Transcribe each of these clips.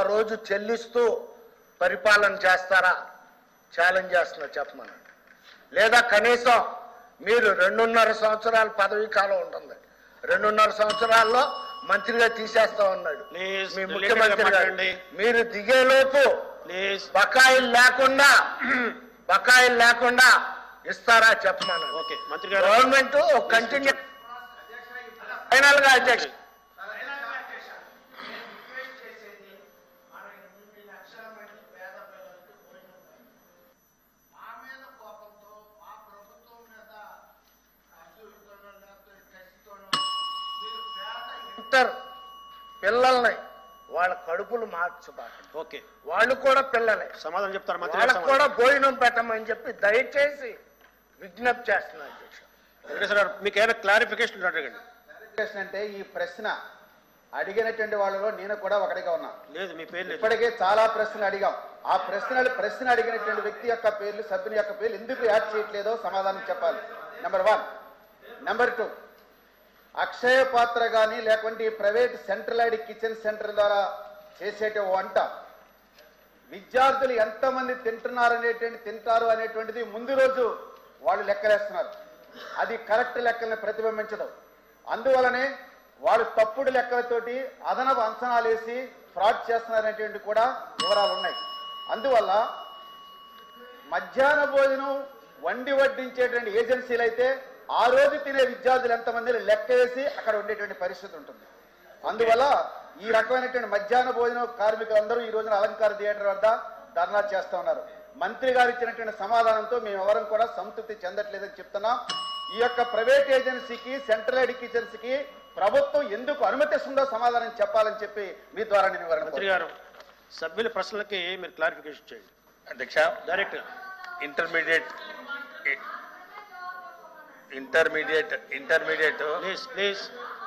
రోజు చెల్లిస్తూ పరిపాలన చేస్తారా ఛాలెంజ్ చేస్తున్నా చెప్పమని లేదా కనీసం మీరు రెండున్నర సంవత్సరాల పదవీ కాలం ఉంటుంది రెండున్నర సంవత్సరాల్లో మంత్రిగా తీసేస్తా ఉన్నాడు Please, మీ related ముఖ్యమంత్రి గారు మాట్లాడండి. మీరు దిగేలోపు ప్లీజ్ బకాయిలు లేకుండా బకాయిలు లేకుండా ఇస్తారా చెప్పమను ఓకే మంత్రి గారు గవర్నమెంట్ ఒక కంటిన్యూ ఫైనల్ గా అధ్యక్ష మా మీద కోపంతో మా ప్రభుత్వం మీద అసూయతోనో లేకపోతే కసితోనో మీరు పేద ఇంటర్ పిల్లల్ని వాళ్ళ కడుపులు మార్చబాకండి ఓకే వాళ్ళు కూడా పిల్లలే సమాధానం చెప్తారు మంత్రి గారు వాళ్ళకు కూడా భోజనం పెట్టమని చెప్పి దయచేసి విజ్ఞప్తి చేస్తున్నా అధ్యక్ష వెంకటేశ్వర గారు మీకు ఏమైనా క్లారిఫికేషన్ అడగండి ప్రశ్న అంటే ఈ ప్రశ్న అడిగినటువంటి వాళ్ళలో నేను కూడా ఒకటిగా ఉన్నా లేదు మీ పేరు లేదు ఇప్పటికే చాలా ప్రశ్నలు అడిగాం ఆ ప్రశ్నలు ప్రశ్న అడిగినటువంటి వ్యక్తి యొక్క పేర్లు సభ్యుని యొక్క పేర్లు ఎందుకు యాడ్ చేయట్లేదో సమాధానం చెప్పాలి number one number two Akshaya Patra కానీ లేకుంటే ఈ ప్రైవేట్ సెంట్రలైడ్ కిచెన్ సెంటర్ ద్వారా చేసేట వంట విద్యార్థులు ఎంతమంది తింటున్నారు అనేటువంటి తింటారు అనేటువంటిది ముందు రోజు వాళ్ళు లెక్కలేస్తున్నారు అది కరెక్ట్ లెక్కల్ని ప్రతిబింబించదు అందువలనే వాళ్ళు తప్పుడు లెక్కలతోటి అదనపు అంచనాలు వేసి ఫ్రాడ్ చేస్తున్నారనేటువంటి కూడా వివరాలు ఉన్నాయి అందువల్ల మధ్యాహ్న భోజనం వండి వడ్డించేటువంటి ఏజెన్సీలు అయితే ఆ రోజు తినే విద్యార్థులు ఎంతమంది లెక్క వేసి అక్కడ ఉండేటువంటి పరిస్థితి ఉంటుంది అందువల్ల ఈ రకమైనటువంటి మధ్యాహ్న భోజనం కార్మికులందరూ ఈ రోజున అలంకార థియేటర్ వద్ద ధర్నా చేస్తా ఉన్నారు మంత్రి గారు ఇచ్చినటువంటి సమాధానంతో మేము ఎవరం కూడా సంతృప్తి చెందట్లేదని చెప్తున్నాం ఈ యొక్క ప్రైవేట్ ఏజెన్సీకి సెంట్రల్ ఎడ్యుకేషన్స్కి ప్రభుత్వం ఎందుకు అనుమతిస్తుందో సమాధానం చెప్పాలని చెప్పి మీ ద్వారా నేను వివరణ మంత్రి గారు సభ్యుల ప్రశ్నలకి మీరు క్లారిఫికేషన్ చేయండి అధ్యక్ష direct intermediate intermediate intermediate please please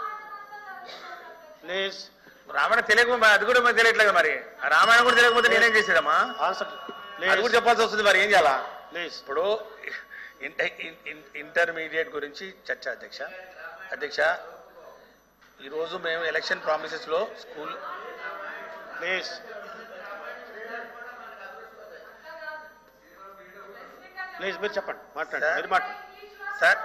please Ramayana తెలియకపోతే అది కూడా మనకు తెలియట్లేదు మరి ఆ రామాయణం కూడా తెలియకపోతే నేనేం చేసేదమ్మా ఆన్సర్ అది కూడా ప్లీజ్ చెప్పాల్సి వస్తుంది మరి ఏం చేయాలా ప్లీజ్ ఇప్పుడు ఇంట- ఇన్- ఇన్- ఇంటర్మీడియట్ గురించి చర్చ అధ్యక్ష అధ్యక్ష ఈరోజు మేము ఎలక్షన్ ప్రామిసెస్ లో స్కూల్ ప్లీజ్ ప్లీజ్ మీరు చెప్పండి మాట్లాడండి సార్. మీరు మాట్లాడండి సార్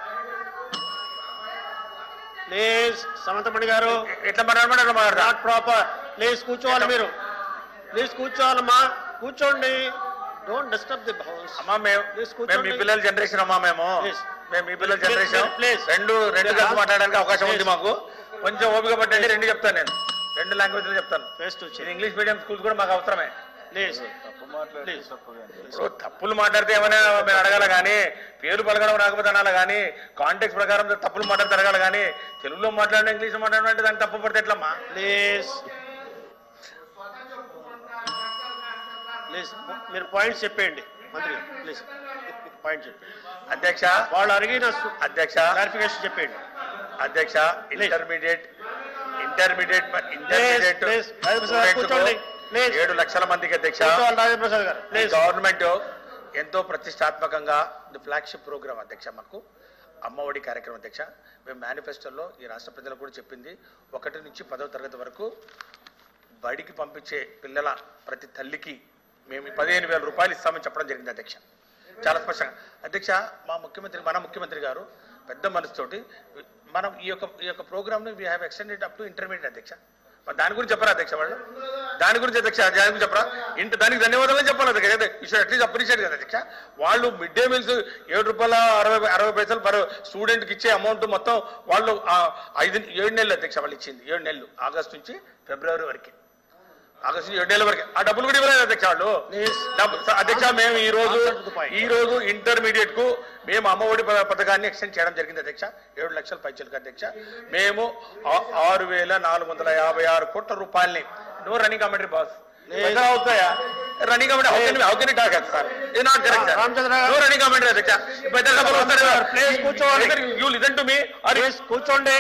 ప్లీజ్ సమంతమణి గారు ఎట్లా మాట్లాడమంటే అట్లా మాట్లాడతా నాట్ ప్రాపర్ ప్లీజ్ కూర్చోవాలి మీరు ప్లీజ్ కూర్చోవాలమ్మా కూర్చోండి డోంట్ డిస్టర్బ్ ది హౌస్ అమ్మా మేము Please కూర్చోండి. మేము మీ పిల్లల జనరేషన్ అమ్మా మేము Please. మేము మీ పిల్లల Please, జనరేషన్ please. రెండు రెండు Please. కలిసి మాట్లాడడానికి అవకాశం ఉంది Please. మాకు కొంచెం ఓపిక పట్టండి రెండు చెప్తాను నేను రెండు లాంగ్వేజ్లు చెప్తాను ఫేస్ టు ఇది ఇంగ్లీష్ మీడియం స్కూల్స్ కూడా మాకు అవసరమే ప్లీజ్ ప్లీజ్ ఇప్పుడు తప్పులు మాట్లాడితే ఏమైనా మీరు అడగాల కానీ పేరు పలకడం రాకపోతే అనాలి కానీ కాంటెక్స్ ప్రకారం తప్పులు మాట్లాడితే అడగాలి కానీ తెలుగులో మాట్లాడిన ఇంగ్లీష్ మాట్లాడడం అంటే దాన్ని తప్పు పడితే ఎట్లమ్మా ప్లీజ్ ప్లీజ్ మీరు పాయింట్స్ చెప్పేయండి మంత్రి గారు ప్లీజ్ పాయింట్ చెప్పండి అధ్యక్ష వాళ్ళు అడిగిన అధ్యక్ష క్లారిఫికేషన్ చెప్పండి అధ్యక్ష intermediate intermediate intermediate please. Rajendra Prasad కూర్చోండి. Please. ఏడు లక్షల మందికి అధ్యక్ష కూర్చోవాలి రాజేంద్ర ప్రసాద్ గారు ఈ ప్లీజ్ గవర్నమెంట్ ఎంతో ప్రతిష్టాత్మకంగా ది ఫ్లాగ్షిప్ ప్రోగ్రామ్ అధ్యక్ష మాకు అమ్మఒడి కార్యక్రమం అధ్యక్ష మేము మేనిఫెస్టోలో ఈ రాష్ట్ర ప్రజలకు కూడా చెప్పింది ఒకటి నుంచి పదవ తరగతి వరకు బడికి పంపించే పిల్లల ప్రతి తల్లికి మేము ఈ పదిహేను వేల రూపాయలు ఇస్తామని చెప్పడం జరిగింది అధ్యక్ష చాలా స్పష్టంగా అధ్యక్ష మా ముఖ్యమంత్రి మన ముఖ్యమంత్రి గారు పెద్ద మనసుతోటి మనం ఈ యొక్క ఈ యొక్క ప్రోగ్రామ్ని we have extended up to intermediate అధ్యక్ష మరి దాని గురించి చెప్పరా అధ్యక్ష వాళ్ళు దాని గురించి అధ్యక్ష దాని గురించి చెప్పరా ఇంత దానికి ధన్యవాదాలు చెప్పాలి అధ్యక్ష యూ షుడ్ అట్లీస్ట్ అప్రిషియేట్ కదా అధ్యక్ష వాళ్ళు మిడ్ డే మీల్స్ ఏడు రూపాయల అరవై అరవై పైసలు పర్ స్టూడెంట్కి ఇచ్చే అమౌంట్ మొత్తం వాళ్ళు ఆ ఐదు ఏడు నెలలు అధ్యక్ష వాళ్ళు ఇచ్చింది ఏడు నెలలు ఆగస్ట్ నుంచి ఫిబ్రవరి వరకు ఆగస్టు ఏడు నెలల వరకు ఆ డబ్బులు కూడా ఇవ్వలేదు అధ్యక్ష వాళ్ళు డబ్బు- అధ్యక్ష మేము ఈ రోజు Answer to the point. ఈ రోజు ఇంటర్మీడియట్ కు మేము అమ్మఒడి ప- పథకాన్ని ఎక్స్టెండ్ చేయడం జరిగింది అధ్యక్ష ఏడు లక్షల పైచలకు అధ్యక్ష మేము ఆ- ఆరు వేల నాలుగు వందల యాభై ఆరు కోట్ల రూపాయల్ని no running commentary boss Please. అవుతాయా running commentary how can how can talk sir ఇది నాట్ కరెక్ట్ రామచంద్ర గారు. నో రన్నింగ్ కమెంటరీ అధ్యక్ష పెద్ద డబ్బులు వస్తారు Please కూర్చోవాలి. You listen to me or please కూర్చోండి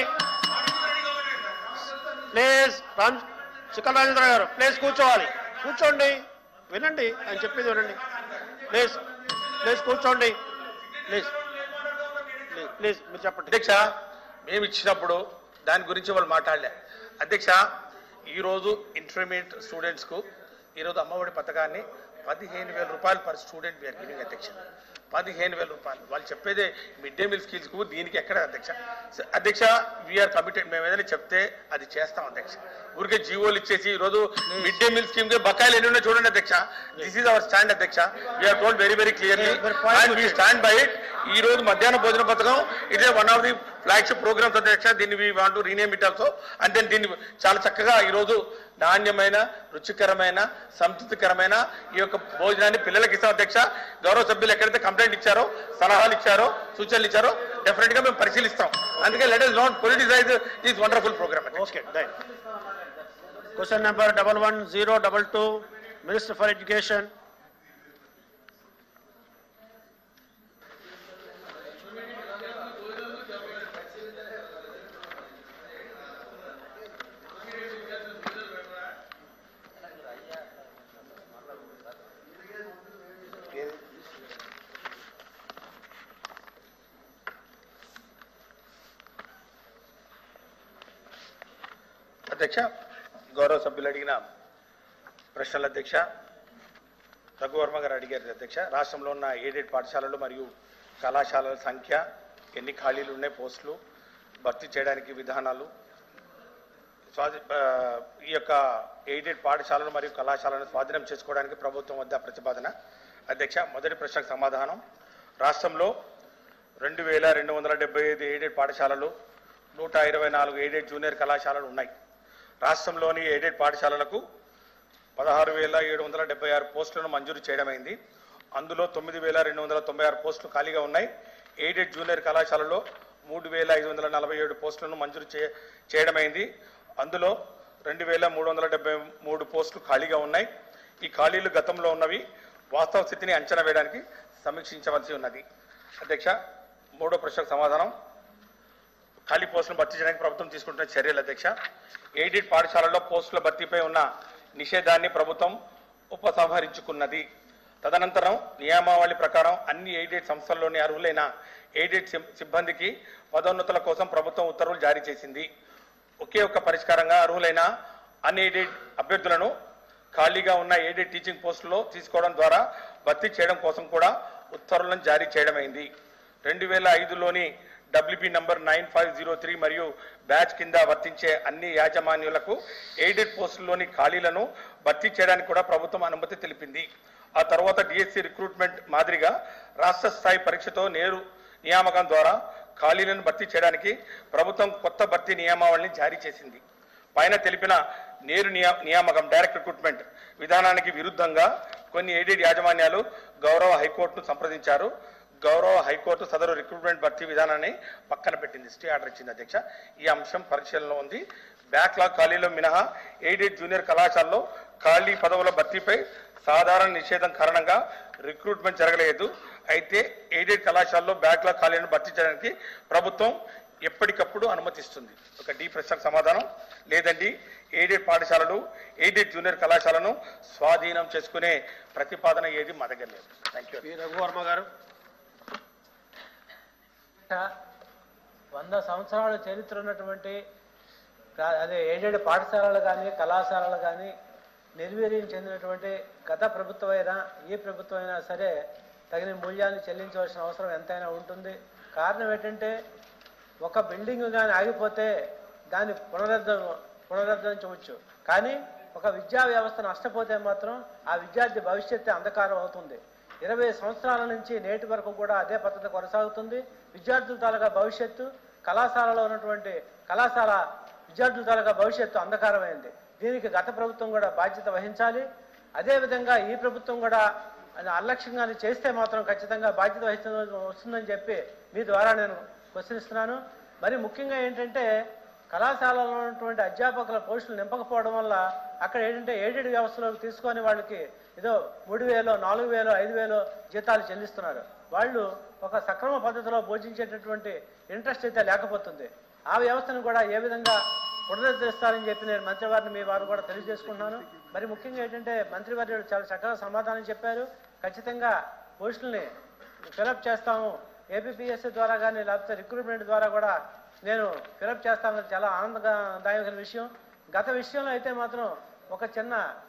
ప్లీజ్ రామ్ చిక్కల రాజేంద్ర గారు ప్లీజ్ కూర్చోవాలి కూర్చోండి వినండి ఆయన చెప్పేది వినండి ప్లీజ్ ప్లీజ్ కూర్చోండి ప్లీజ్ ప్లీజ్ ప్లీజ్ మీరు చెప్పండి అధ్యక్ష మేము ఇచ్చినప్పుడు దాని గురించి వాళ్ళు మాట్లాడలే అధ్యక్ష ఈరోజు ఇంటర్మీడియట్ స్టూడెంట్స్కు ఈరోజు అమ్మఒడి పథకాన్ని పదిహేను వేల రూపాయలు పర్ స్టూడెంట్ వీఆర్ గివింగ్ అధ్యక్ష పదిహేను వేల రూపాయలు వాళ్ళు చెప్పేదే మిడ్ డే మీల్ స్కీల్స్కు దీనికి ఎక్కడ అధ్యక్ష స- అధ్యక్ష వీఆర్ కమిటెడ్ మేము ఏదైనా చెప్తే అది చేస్తాం అధ్యక్ష ఊరికే జీవోలు ఇచ్చేసి ఈరోజు మిడ్ డే మీల్ స్కీమ్ కి బకాయిలు ఎన్ని ఉన్నాయో చూడండి అధ్యక్ష దిస్ ఈజ్ అవర్ స్టాండ్ అధ్యక్ష we are told very very clearly మరి point and we stand by it ఈ రోజు మధ్యాహ్న భోజన పథకం it is one of the flagship programmes అధ్యక్ష దీన్ని we want to rename it also and then దీన్ని చాలా చక్కగా ఈ రోజు నాణ్యమైన రుచికరమైన సంతృప్తికరమైన ఈ యొక్క భోజనాన్ని పిల్లలకి ఇస్తాం అధ్యక్ష గౌరవ సభ్యులు ఎక్కడైతే కంప్లైంట్ ఇచ్చారో సలహాలు ఇచ్చారో సూచనలు ఇచ్చారో డెఫినెట్ గా మేము పరిశీలిస్తాం అందుకే let us not politicise this wonderful programme okay done question number double one zero double two minister for education అధ్యక్ష గౌరవ సభ్యులు అడిగిన ప్రశ్నల అధ్యక్ష రఘువర్మ గారు అడిగారు అధ్యక్ష రాష్ట్రంలో ఉన్న ఎయిడెడ్ పాఠశాలలు మరియు కళాశాలల సంఖ్య ఎన్ని ఖాళీలు ఉన్నాయి పోస్టులు భర్తీ చేయడానికి విధానాలు స్వాధీ ఆ, ఈ యొక్క ఎయిడెడ్ పాఠశాలలు మరియు కళాశాలను స్వాధీనం చేసుకోవడానికి ప్రభుత్వం వద్ద ప్రతిపాదన అధ్యక్ష మొదటి ప్రశ్నకు సమాధానం రాష్ట్రంలో రెండు వేల రెండు వందల డెబ్బై ఐదు ఎయిడెడ్ పాఠశాలలు నూట ఇరవై నాలుగు ఎయిడెడ్ జూనియర్ కళాశాలలు ఉన్నాయి రాష్ట్రంలోని ఎయిడెడ్ పాఠశాలలకు పదహారు వేల ఏడు వందల డెబ్బై ఆరు పోస్టులను మంజూరు చేయడమైంది అందులో తొమ్మిది వేల రెండు వందల తొంభై ఆరు పోస్టులు ఖాళీగా ఉన్నాయి ఎయిడెడ్ జూనియర్ కళాశాలలో మూడు వేల ఐదు వందల నలభై ఏడు పోస్టులను మంజూరు చే చేయడమైంది అందులో రెండు వేల మూడు వందల డెబ్బై మూడు పోస్టులు ఖాళీగా ఉన్నాయి ఈ ఖాళీలు గతంలో ఉన్నవి వాస్తవ స్థితిని అంచనా వేయడానికి సమీక్షించవలసి ఉన్నది అధ్యక్ష మూడో ప్రశ్నకు సమాధానం ఖాళీ పోస్టులను భర్తీ చేయడానికి ప్రభుత్వం తీసుకుంటున్న చర్యలు అధ్యక్ష ఎయిడెడ్ పాఠశాలల్లో పోస్టుల భర్తీపై ఉన్న నిషేధాన్ని ప్రభుత్వం ఉపసంహరించుకున్నది తదనంతరం నియమావళి ప్రకారం అన్ని ఎయిడెడ్ సంస్థల్లోని అర్హులైన ఎయిడెడ్ సిబ్- సిబ్బందికి పదోన్నతుల కోసం ప్రభుత్వం ఉత్తర్వులు జారీ చేసింది ఒకే ఒక్క పరిష్కారంగా అర్హులైన అన్ఎయిడెడ్ అభ్యర్థులను ఖాళీగా ఉన్న ఎయిడెడ్ టీచింగ్ పోస్టులో తీసుకోవడం ద్వారా భర్తీ చేయడం కోసం కూడా ఉత్తర్వులను జారీ చేయడమైంది రెండు వేల ఐదులోని WB number nine five zero three మరియు బ్యాచ్ కింద వర్తించే అన్ని యాజమాన్యులకు ఎయిడెడ్ పోస్టుల్లోని ఖాళీలను భర్తీ చేయడానికి కూడా ప్రభుత్వం అనుమతి తెలిపింది ఆ తర్వాత డిఎస్సి రిక్రూట్మెంట్ మాదిరిగా రాష్ట్ర స్థాయి పరీక్షతో నేరు నియామకం ద్వారా ఖాళీలను భర్తీ చేయడానికి ప్రభుత్వం కొత్త భర్తీ నియమావళిని జారీ చేసింది పైన తెలిపిన నేరు నియా నియామకం డైరెక్ట్ రిక్రూట్మెంట్ విధానానికి విరుద్ధంగా కొన్ని ఎయిడెడ్ యాజమాన్యాలు గౌరవ హైకోర్టును సంప్రదించారు గౌరవ హైకోర్టు సదరు రిక్రూట్మెంట్ భర్తీ విధానాన్ని పక్కన పెట్టింది స్టే ఆర్డర్ ఇచ్చింది అధ్యక్ష ఈ అంశం పరిశీలనలో ఉంది బ్యాక్లాగ్ ఖాళీలో మినహా ఎయిడెడ్ జూనియర్ కళాశాలలో ఖాళీ పదవుల భర్తీపై సాధారణ నిషేధం కారణంగా రిక్రూట్మెంట్ జరగలేదు అయితే ఎయిడెడ్ కళాశాలలో బ్యాక్లాగ్ ఖాళీలను భర్తీ చేయడానికి ప్రభుత్వం ఎప్పటికప్పుడు అనుమతిస్తుంది ఒక డి ప్రశ్నకు సమాధానం లేదండి ఎయిడెడ్ పాఠశాలలు ఎయిడెడ్ జూనియర్ కళాశాలను స్వాధీనం చేసుకునే ప్రతిపాదన ఏది మా దగ్గర లేదు థ్యాంక్ యూ పి రఘువర్మ గారు వంద సంవత్సరాల చరిత్ర ఉన్నటువంటి కా- అదే ఎయిడెడ్ పాఠశాలలు కానీ కళాశాలలు కానీ నిర్వీర్యం చెందినటువంటి గత ప్రభుత్వం అయినా ఏ ప్రభుత్వం అయినా సరే తగిన మూల్యాన్ని చెల్లించవలసిన అవసరం ఎంతైనా ఉంటుంది కారణం ఏంటంటే ఒక బిల్డింగ్ కానీ ఆగిపోతే దాన్ని పునరుద్ధరణ పునరుద్ధరించవచ్చు కానీ ఒక విద్యా వ్యవస్థ నష్టపోతే మాత్రం ఆ విద్యార్థి భవిష్యత్తు అంధకారం అవుతుంది ఇరవై సంవత్సరాల నుంచి నేటి వరకు కూడా అదే పద్ధతి కొనసాగుతుంది విద్యార్థుల తాలూకా భవిష్యత్తు కళాశాలలో ఉన్నటువంటి కళాశాల విద్యార్థుల తాలూకా భవిష్యత్తు అంధకారమైంది దీనికి గత ప్రభుత్వం కూడా బాధ్యత వహించాలి అదేవిధంగా ఈ ప్రభుత్వం కూడా అది అలక్ష్యంగా చేస్తే మాత్రం ఖచ్చితంగా బాధ్యత వహించ వస్తుందని చెప్పి మీ ద్వారా నేను ప్రశ్నిస్తున్నాను మరి ముఖ్యంగా ఏంటంటే కళాశాలలో ఉన్నటువంటి అధ్యాపకుల పోస్టులు నింపకపోవడం వల్ల అక్కడ ఏంటంటే ఎయిడెడ్ వ్యవస్థలోకి తీసుకొని వాళ్ళకి ఏదో మూడు వేలో నాలుగు వేలో ఐదు వేలో జీతాలు చెల్లిస్తున్నారు వాళ్ళు ఒక సక్రమ పద్ధతిలో బోధించేటటువంటి ఇంట్రెస్ట్ అయితే లేకపోతుంది ఆ వ్యవస్థను కూడా ఏ విధంగా పునరుద్ధరిస్తారని చెప్పి నేను మంత్రివారిని మీ వారు కూడా తెలియజేసుకుంటున్నాను మరి ముఖ్యంగా ఏంటంటే మంత్రివర్యుడు చాలా చక్కగా సమాధానం చెప్పారు ఖచ్చితంగా పోస్టుల్ని ఫిలప్ చేస్తాము ఏపీపీఎస్సీ ద్వారా కానీ లేకపోతే రిక్రూట్మెంట్ ద్వారా కూడా నేను ఫిలప్ చేస్తానని చాలా ఆనందదాయకమైన విషయం గత విషయంలో అయితే మాత్రం ఒక చిన్న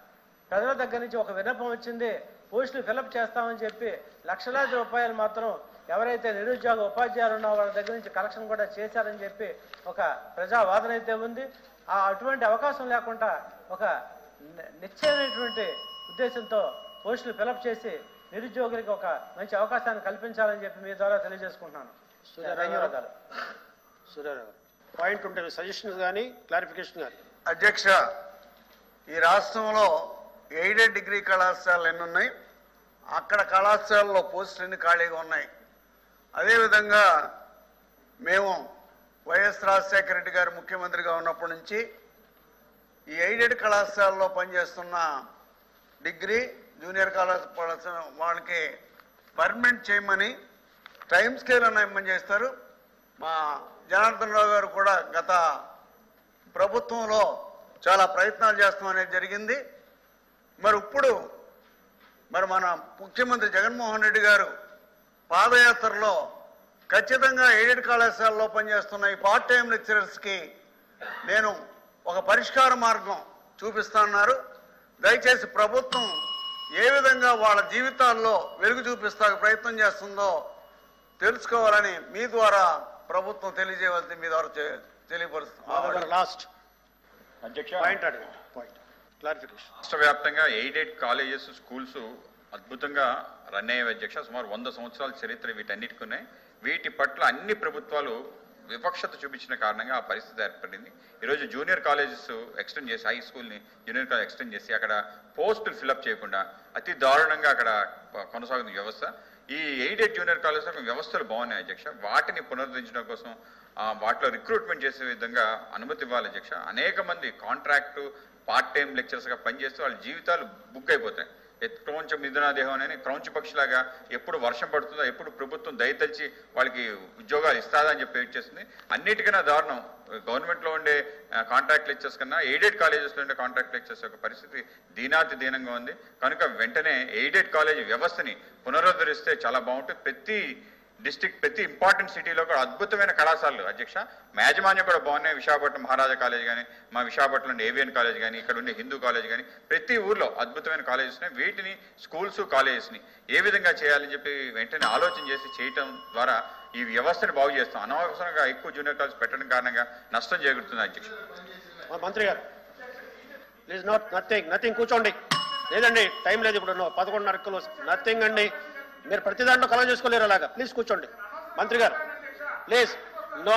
ప్రజల దగ్గర నుంచి ఒక విన్నపం వచ్చింది పోస్టులు ఫిలప్ చేస్తామని చెప్పి లక్షలాది రూపాయలు మాత్రం ఎవరైతే నిరుద్యోగ ఉపాధ్యాయులు ఉన్నారో వాళ్ళ దగ్గర నుంచి కలెక్షన్ కూడా చేశారని చెప్పి ఒక ప్రజావాదన అయితే ఉంది ఆ అటువంటి అవకాశం లేకుండా ఒక ని- నిశ్చయమైనటువంటి ఉద్దేశంతో పోస్టులు ఫిలప్ చేసి నిరుద్యోగులకు ఒక మంచి అవకాశాన్ని కల్పించాలని చెప్పి మీ ద్వారా తెలియజేసుకుంటున్నాను సూర్యారావు గారు. ధన్యవాదాలు సూర్యారావు గారు పాయింట్ ఉంటే సజెషన్స్ కానీ క్లారిఫికేషన్ కానీ అధ్యక్ష ఈ రాష్ట్రంలో ఎయిడెడ్ డిగ్రీ కళాశాలలు ఎన్ని ఉన్నాయి అక్కడ కళాశాలలో పోస్టులు ఎన్ని ఖాళీగా ఉన్నాయి అదేవిధంగా మేము వైఎస్ రాజశేఖర రెడ్డి గారు ముఖ్యమంత్రిగా ఉన్నప్పటి నుంచి ఈ ఎయిడెడ్ కళాశాలలో పనిచేస్తున్న డిగ్రీ జూనియర్ కళాశాల వాళ్ళకి పర్మనెంట్ చేయమని టైం స్కేల్ అన్న ఇమ్మని చేస్తారు మా జనార్దన్ రావు గారు కూడా గత ప్రభుత్వంలో చాలా ప్రయత్నాలు చేస్తాం అనేది జరిగింది మరి ఇప్పుడు మరి మన ముఖ్యమంత్రి జగన్మోహన్ రెడ్డి గారు పాదయాత్రలో ఖచ్చితంగా ఎయిడెడ్ కళాశాలలో పనిచేస్తున్న ఈ పార్ట్ టైం లెక్చరర్స్కి నేను ఒక పరిష్కార మార్గం చూపిస్తాన్నారు దయచేసి ప్రభుత్వం ఏ విధంగా వాళ్ళ జీవితాల్లో వెలుగు చూపిస్తాకు ప్రయత్నం చేస్తుందో తెలుసుకోవాలని మీ ద్వారా ప్రభుత్వం తెలియజేయవలసి మీ ద్వారా తె- తెలియపరుస్తున్నాం లాస్ట్ అధ్యక్ష పాయింట్ అడగండి పాయింట్ క్లారిఫికేషన్ రాష్ట్ర వ్యాప్తంగా ఎయిడెడ్ కాలేజెస్ స్కూల్స్ అద్భుతంగా రన్ అయ్యే అధ్యక్ష సుమారు వంద సంవత్సరాల చరిత్ర వీటన్నిటికి ఉన్నాయి వీటి పట్ల అన్ని ప్రభుత్వాలు వివక్షత చూపించిన కారణంగా ఆ పరిస్థితి ఏర్పడింది ఈరోజు జూనియర్ కాలేజెస్ ఎక్స్టెండ్ చేసి హై స్కూల్ని జూనియర్ కాలేజ్ ఎక్స్టెండ్ చేసి అక్కడ పోస్టులు ఫిలప్ చేయకుండా అతి దారుణంగా అక్కడ కొనసాగుతున్న వ్యవస్థ ఈ ఎయిడెడ్ జూనియర్ కాలేజ్ వ్యవస్థలు బాగున్నాయి అధ్యక్ష వాటిని పునరుద్ధరించడం కోసం ఆ, వాటిలో రిక్రూట్మెంట్ చేసే విధంగా అనుమతి ఇవ్వాలి అధ్యక్ష అనేక మంది కాంట్రాక్టు పార్ట్ టైం లెక్చరర్స్గా పనిచేస్తూ వాళ్ళ జీవితాలు బుక్ అయిపోతాయి ఎత్- క్రౌంచ మిథునాదేహం అని క్రౌంచ పక్షిలాగా ఎప్పుడు వర్షం పడుతుందో ఎప్పుడు ప్రభుత్వం దయతలిచి వాళ్ళకి ఉద్యోగాలు ఇస్తాదా అని చెప్పి వెయిట్ చేస్తుంది అన్నిటికన్నా దారుణం గవర్నమెంట్లో ఉండే కాంట్రాక్ట్ లెక్చర్స్ కన్నా ఎయిడెడ్ కాలేజెస్లో ఉండే కాంట్రాక్ట్ లెక్చర్స్ యొక్క పరిస్థితి దీనాతి దీనంగా ఉంది కనుక వెంటనే ఎయిడెడ్ కాలేజ్ వ్యవస్థని పునరుద్ధరిస్తే చాలా బాగుంటుంది ప్రతి డిస్టిక్ ప్రతి ఇంపార్టెంట్ సిటీలో కూడా అద్భుతమైన కళాశాలలు అధ్యక్ష యాజమాన్యం కూడా బాగున్నాయి విశాఖపట్నం మహారాజా కాలేజ్ కానీ మా విశాఖపట్నం ఏవియన్ కాలేజ్ కానీ ఇక్కడ ఉండే హిందూ కాలేజ్ కానీ ప్రతి ఊర్లో అద్భుతమైన కాలేజెస్ ఉన్నాయి వీటిని స్కూల్స్ కాలేజెస్ని ఏ విధంగా చేయాలని చెప్పి వెంటనే ఆలోచన చేసి చేయటం ద్వారా ఈ వ్యవస్థను బాగు చేస్తాం అనవసరంగా ఎక్కువ జూనియర్ కాలేజ్ పెట్టడం కారణంగా నష్టం చేకూరుతుంది అధ్యక్ష మా మంత్రి గారు ప్లీజ్ నాట్ నథింగ్ నథింగ్ కూర్చోండి లేదండి టైం లేదు ఇప్పుడు నో పదకొండున్నర కిలో నథింగ్ అండి మీరు ప్రతి దాంట్లో కలవ చేసుకోలేరు అలాగా ప్లీజ్ కూర్చోండి మంత్రి గారు ప్లీజ్ నో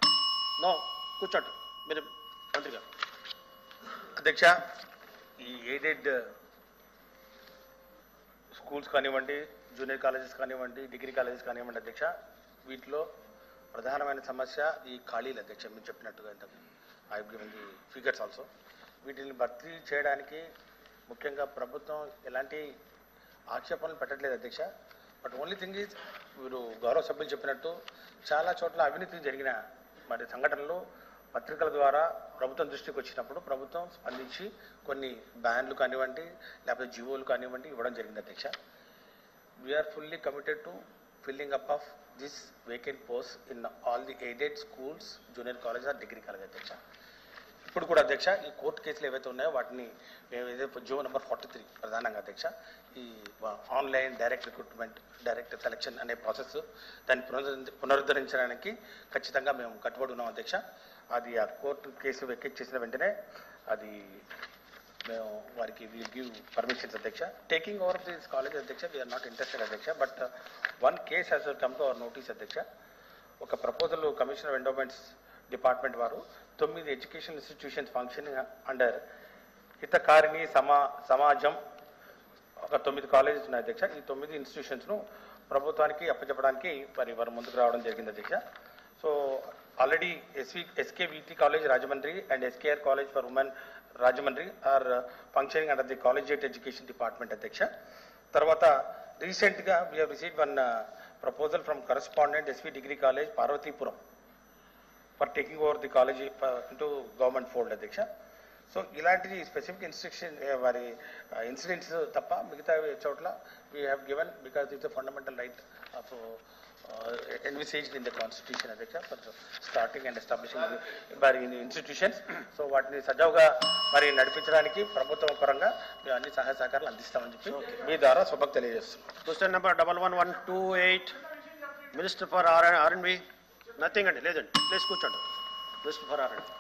నో కూర్చోండి మీరు మంత్రి గారు అధ్యక్ష ఈ ఎయిడెడ్ స్కూల్స్ కానివ్వండి జూనియర్ కాలేజెస్ కానివ్వండి డిగ్రీ కాలేజెస్ కానివ్వండి అధ్యక్ష వీటిలో ప్రధానమైన సమస్య ఈ ఖాళీలు అధ్యక్ష మీరు చెప్పినట్టుగా ఇంత I given the figures also వీటిని భర్తీ చేయడానికి ముఖ్యంగా ప్రభుత్వం ఎలాంటి ఆక్షేపణలు పెట్టట్లేదు అధ్యక్ష బట్ ఓన్లీ థింగ్ ఈజ్ వీరు గౌరవ సభ్యులు చెప్పినట్టు చాలా చోట్ల అవినీతి జరిగిన మరి సంఘటనలు పత్రికల ద్వారా ప్రభుత్వం దృష్టికి వచ్చినప్పుడు ప్రభుత్వం స్పందించి కొన్ని బ్యాన్లు కానివ్వండి లేకపోతే జీవోలు కానివ్వండి ఇవ్వడం జరిగింది అధ్యక్ష we are fully committed to filling up of this vacant post in all the aided schools junior college or degree college అధ్యక్ష ఇప్పుడు కూడా అధ్యక్ష ఈ కోర్టు కేసులు ఏవైతే ఉన్నాయో వాటిని మేము ఏదైతే జియో నెంబర్ ఫార్టీ త్రీ ప్రధానంగా అధ్యక్ష ఈ online direct recruitment direct selection అనే ప్రాసెస్ దాన్ని పునరుద్ధరి పునరుద్ధరించడానికి ఖచ్చితంగా మేము కట్టుబడి ఉన్నాం అధ్యక్ష అది ఆ కోర్టు కేసు వెకెట్ చేసిన వెంటనే అది మేము వారికి విల్ గివ్ పర్మిషన్స్ అధ్యక్ష టేకింగ్ ఓవర్ దిస్ కాలేజ్ అధ్యక్ష వీఆర్ నాట్ ఇంట్రెస్టెడ్ అధ్యక్ష but one case has come to our notice అధ్యక్ష ఒక proposal commission of endowments department వారు తొమ్మిది education institutions functioning under Hitakarini సమా సమాజం ఒక తొమ్మిది కాలేజెస్ ఉన్నాయి అధ్యక్ష ఈ తొమ్మిది ఇన్స్టిట్యూషన్స్ను ప్రభుత్వానికి అప్పచెప్పడానికి మరి వారు ముందుకు రావడం జరిగింది అధ్యక్ష so already SV SKVT college Rajahmundry and SKR college for women Rajahmundry are functioning under the collegiate education department అధ్యక్ష తర్వాత రీసెంట్గా we have receive one proposal from correspondent SV degree college Parvathipuram for taking over the college into government fold అధ్యక్ష so ఇలాంటిది specific instruction వారి incidents తప్ప మిగతా చోట్ల we have given because it's fundamental right of uh, envisaged in the constitution అధ్యక్ష for starting and establishing the- మరి in institutions so వాటిని సజావుగా మరి నడిపించడానికి ప్రభుత్వం పరంగా మేము అన్ని సహాయ సహకారాలు అందిస్తామని చెప్పి మీ ద్వారా శుభకు తెలియజేస్తున్నాం question number double one one two eight minister for R R and B nothing అండి లేదండి ప్లీజ్ కూర్చోండి మినిస్టర్ ఫర్ ఆర్ఎన్బి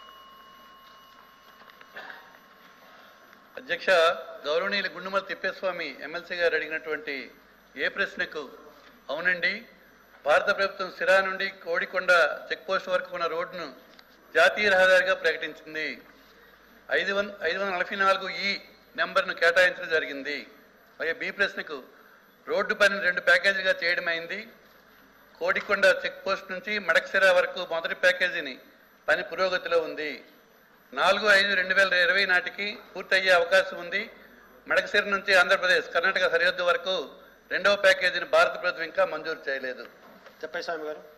అధ్యక్ష గౌరవనీయులు గుండుమల తిప్పేస్వామి ఎమ్మెల్సీ గారు అడిగినటువంటి ఏ ప్రశ్నకు అవునండి భారత ప్రభుత్వం సిరా నుండి కోడికొండ చెక్పోస్ట్ వరకు ఉన్న రోడ్డును జాతీయ రహదారిగా ప్రకటించింది ఐదు వంద ఐదు వందల నలభై నాలుగు ఈ నెంబర్ను కేటాయించడం జరిగింది అలాగే బి ప్రశ్నకు రోడ్డు పనిని రెండు ప్యాకేజీలుగా చేయడమైంది కోడికొండ చెక్ పోస్ట్ నుంచి మడకసిర వరకు మొదటి ప్యాకేజీని పని పురోగతిలో ఉంది నాలుగు ఐదు రెండు వేల ఇరవై నాటికి పూర్తయ్యే అవకాశం ఉంది మడకసిర నుంచి ఆంధ్రప్రదేశ్ కర్ణాటక సరిహద్దు వరకు రెండవ ప్యాకేజీని భారత ప్రభుత్వం ఇంకా మంజూరు చేయలేదు చెప్పేస్వామి గారు